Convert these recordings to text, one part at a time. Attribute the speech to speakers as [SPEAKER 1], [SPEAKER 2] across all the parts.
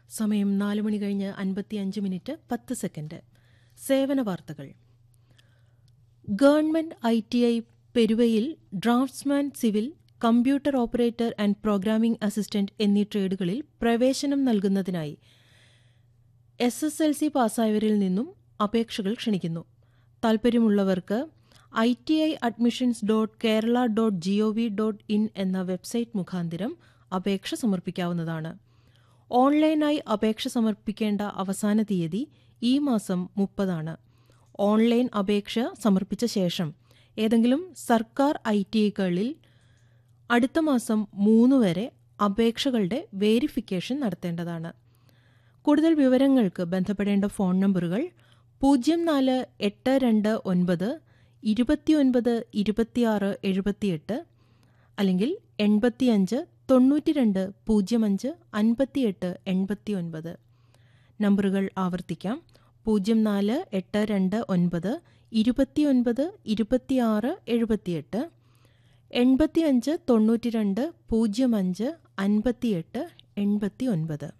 [SPEAKER 1] സമയം നാല് മണി കഴിഞ്ഞ് അൻപത്തിയഞ്ച് മിനിറ്റ് പത്ത് സെക്കൻഡ് സേവന വാർത്തകൾ ഗവൺമെന്റ് ഐ ടി ഐ പെരുവയിൽ draftsman civil computer operator and programming assistant എന്നീ ട്രേഡുകളിൽ പ്രവേശനം നൽകുന്നതിനായി എസ് എസ് എൽ സി പാസ്സായവരിൽ നിന്നും അപേക്ഷകൾ ക്ഷണിക്കുന്നു താൽപ്പര്യമുള്ളവർക്ക് I T I admissions dot Kerala dot G O V dot in എന്ന വെബ്സൈറ്റ് മുഖാന്തിരം അപേക്ഷ സമർപ്പിക്കാവുന്നതാണ് ഓൺലൈനായി അപേക്ഷ സമർപ്പിക്കേണ്ട അവസാന തീയതി ഈ മാസം മുപ്പതാണ് ഓൺലൈൻ അപേക്ഷ സമർപ്പിച്ച ശേഷം ഏതെങ്കിലും സർക്കാർ ഐ ടി ഐകളിൽ അടുത്ത മാസം മൂന്ന് വരെ അപേക്ഷകളുടെ വേരിഫിക്കേഷൻ നടത്തേണ്ടതാണ് കൂടുതൽ വിവരങ്ങൾക്ക് ബന്ധപ്പെടേണ്ട ഫോൺ നമ്പറുകൾ പൂജ്യം നാല് എട്ട് രണ്ട് ഒൻപത് ഇരുപത്തിയൊൻപത് ഇരുപത്തിയാറ് എഴുപത്തിയെട്ട് അല്ലെങ്കിൽ എൺപത്തിയഞ്ച് തൊണ്ണൂറ്റി രണ്ട് പൂജ്യം അഞ്ച് അൻപത്തിയെട്ട് എൺപത്തിയൊൻപത് നമ്പറുകൾ ആവർത്തിക്കാം പൂജ്യം നാല് എട്ട് രണ്ട് ഒൻപത് ഇരുപത്തിയൊൻപത് ഇരുപത്തിയാറ് എഴുപത്തിയെട്ട് എൺപത്തിയഞ്ച് തൊണ്ണൂറ്റി രണ്ട് പൂജ്യം അഞ്ച് അൻപത്തിയെട്ട് എൺപത്തി ഒൻപത്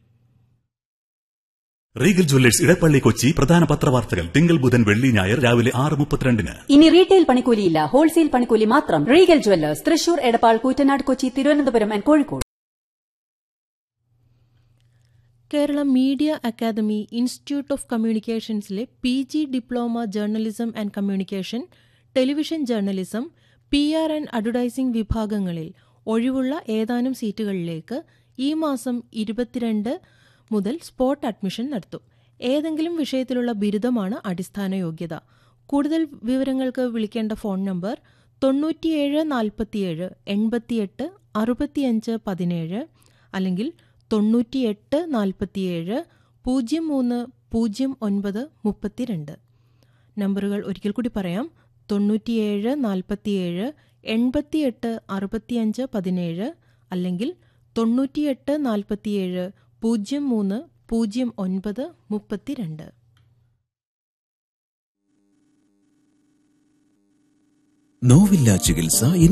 [SPEAKER 2] റീഗൽ ജ്വല്ലേഴ്സ് ഇടപ്പള്ളി കൊച്ചി പ്രധാന പത്രവാർത്തകൾ തിങ്കൾ ബുധൻ വെള്ളി ഞായർ രാവിലെ ആറ് മുപ്പത്തിരണ്ടിന്
[SPEAKER 3] ഇനി റീറ്റെയിൽ പണിക്കൂലിയില്ല ഹോൾസെയിൽ പണിക്കൂലി മാത്രം Regal jewellers Thrissur Edappal Koottanad Kochi Thiruvananthapuram and Kozhikode
[SPEAKER 1] Kerala media academy institute of കമ്മ്യൂണിക്കേഷൻസിലെ P G diploma journalism and communication television journalism P R and advertising വിഭാഗങ്ങളിൽ ഒഴിവുള്ള ഏതാനും സീറ്റുകളിലേക്ക് ഈ മാസം ഇരുപത്തിരണ്ട് മുതൽ സ്പോട്ട് അഡ്മിഷൻ നടത്തും ഏതെങ്കിലും വിഷയത്തിലുള്ള ബിരുദമാണ് അടിസ്ഥാന യോഗ്യത കൂടുതൽ വിവരങ്ങൾക്ക് വിളിക്കേണ്ട ഫോൺ നമ്പർ തൊണ്ണൂറ്റിയേഴ് നാൽപ്പത്തിയേഴ് എൺപത്തിയെട്ട് അറുപത്തിയഞ്ച് പതിനേഴ് അല്ലെങ്കിൽ തൊണ്ണൂറ്റിയെട്ട് നാൽപ്പത്തിയേഴ് പൂജ്യം മൂന്ന് പൂജ്യം ഒൻപത് മുപ്പത്തിരണ്ട് നമ്പറുകൾ ഒരിക്കൽ കൂടി പറയാം തൊണ്ണൂറ്റിയേഴ് നാൽപ്പത്തിയേഴ് എൺപത്തിയെട്ട് അറുപത്തിയഞ്ച് പതിനേഴ് അല്ലെങ്കിൽ തൊണ്ണൂറ്റിയെട്ട് നാൽപ്പത്തിയേഴ് പൂജ്യം മൂന്ന് പൂജ്യം ഒൻപത് മുപ്പത്തിരണ്ട്
[SPEAKER 4] നോവില്ല ചികിത്സ